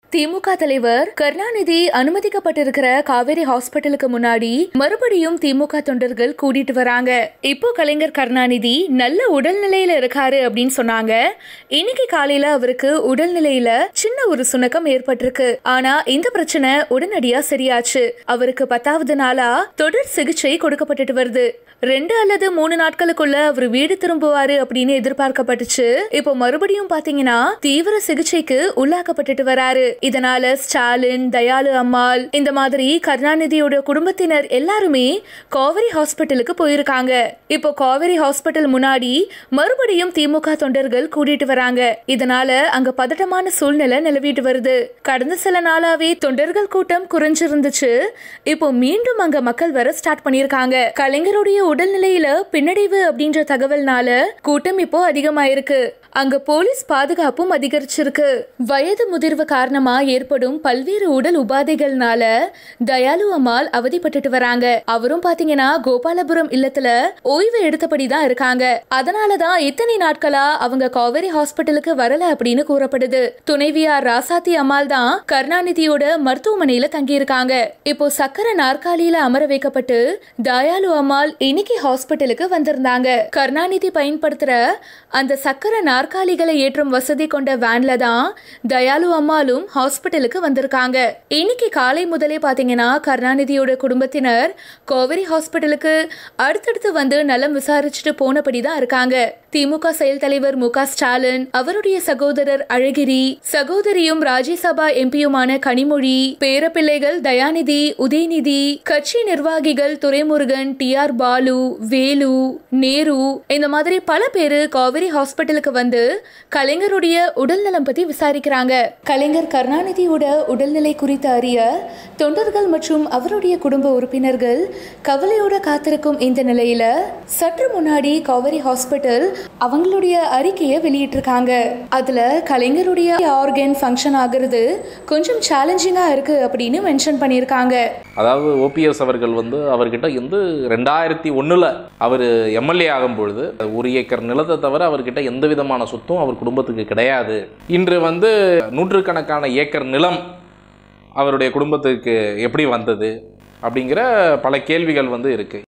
திமுக தலைவர் கருணாநிதி அனுமதிக்கப்பட்டிருக்கிற காவேரி ஹாஸ்பிட்டலுக்கு முன்னாடி மறுபடியும் திமுக தொண்டர்கள் கூட்டிட்டு வராங்க இப்போ கலைஞர் கருணாநிதி நல்ல உடல்நிலையில இருக்காரு அப்படின்னு சொன்னாங்க இன்னைக்கு காலையில அவருக்கு உடல்நிலையில சின்ன ஒரு சுணக்கம் ஏற்பட்டிருக்கு ஆனா இந்த பிரச்சனை உடனடியா சரியாச்சு அவருக்கு பத்தாவது நாளா தொடர் சிகிச்சை கொடுக்கப்பட்டுட்டு வருது ரெண்டு அல்லது மூணு நாட்களுக்குள்ள அவர் வீடு திரும்புவாரு அப்படின்னு எதிர்பார்க்கப்பட்டுச்சு இப்போ மறுபடியும் பாத்தீங்கன்னா தீவிர சிகிச்சைக்கு உள்ளாக்கப்பட்டுட்டு வராரு இதனால ஸ்டாலின் தயாளு அம்மாள் இந்த மாதிரி கருணாநிதியோட குடும்பத்தினர் எல்லாருமே காவேரி ஹாஸ்பிட்டலுக்கு போயிருக்காங்க இப்போ காவேரி ஹாஸ்பிட்டல் முன்னாடி மறுபடியும் திமுக தொண்டர்கள் கூட்டிட்டு வராங்க இதனால அங்க பதட்டமான சூழ்நிலை நிலவிட்டு வருது கடந்த சில நாளாவே தொண்டர்கள் கூட்டம் குறைஞ்சிருந்துச்சு இப்போ மீண்டும் அங்க மக்கள் வர ஸ்டார்ட் பண்ணிருக்காங்க கலைஞருடைய உடல்நிலையில பின்னடைவு அப்படின்ற தகவல்னால கூட்டம் இப்போ அதிகமாயிருக்கு அங்க போலீஸ் பாதுகாப்பும் அதிகரிச்சிருக்கு வயது முதிர்வு காரணமா ஏற்படும் பல்வேறு உடல் உபாதைகள்னால தயாலு அம்மாள் அவதிப்பட்டுட்டு வராங்க அவரும் பாத்தீங்கன்னா கோபாலபுரம் இல்லத்துல ஓய்வு எடுத்தபடி தான் இருக்காங்க அதனாலதான் இத்தனை நாட்களா அவங்க காவேரி ஹாஸ்பிட்டலுக்கு வரல அப்படின்னு கூறப்படுது துணைவியார் ராசாத்தி அம்மாள் தான் கருணாநிதியோட மருத்துவமனையில தங்கி இருக்காங்க இப்போ சக்கர நாற்காலியில அமர வைக்கப்பட்டு தயாலு அம்மாள் இன்னைக்கு ஹாஸ்பிட்டலுக்கு வந்திருந்தாங்க கருணாநிதி பயன்படுத்துற அந்த சக்கர நாற்காலிகளை ஏற்றும் வசதி கொண்ட வேன்ல தான் தயாலு அம்மாளும் ஹாஸ்பிட்டலுக்கு வந்திருக்காங்க இன்னைக்கு காலை முதலே பாத்தீங்கன்னா கருணாநிதியோட குடும்பத்தினர் கோவரி ஹாஸ்பிட்டலுக்கு அடுத்தடுத்து வந்து நலம் விசாரிச்சுட்டு போனபடி தான் இருக்காங்க திமுக செயல் தலைவர் மு க ஸ்டாலின் அவருடைய சகோதரர் அழகிரி சகோதரியும் ராஜ்யசபா எம்பியுமான கனிமொழி பேரப்பிள்ளைகள் தயாநிதி உதயநிதி கட்சி நிர்வாகிகள் துரைமுருகன் டி ஆர் பாலு வேலு நேரு இந்த மாதிரி பல பேரு காவிரி ஹாஸ்பிட்டலுக்கு வந்து கலைஞருடைய உடல்நலம் பத்தி விசாரிக்கிறாங்க கலைஞர் கருணாநிதியோட உடல்நிலை குறித்து அறிய தொண்டர்கள் மற்றும் அவருடைய குடும்ப உறுப்பினர்கள் கவலையோட காத்திருக்கும் இந்த நிலையில சற்று முன்னாடி காவேரி ஹாஸ்பிட்டல் அவங்களுடைய அறிக்கையை வெளியிட்டிருக்காங்க அதுல கலைஞருடைய ஆர்கன் ஃபங்க்ஷன் ஆகுறது கொஞ்சம் சேலஞ்சிங்கா இருக்கு அப்படின்னு மென்ஷன் பண்ணியிருக்காங்க அதாவது ஓபிஎஸ் அவர்கள் வந்து அவர்கிட்ட வந்து ரெண்டாயிரத்தி ஒன்றில் அவர் எம்எல்ஏ ஆகும் பொழுது ஒரு ஏக்கர் நிலத்தை தவிர அவர்கிட்ட எந்த விதமான சொத்தும் அவர் குடும்பத்துக்கு கிடையாது இன்று வந்து நூற்றுக்கணக்கான ஏக்கர் நிலம் அவருடைய குடும்பத்துக்கு எப்படி வந்தது அப்படிங்கிற பல கேள்விகள் வந்து இருக்குது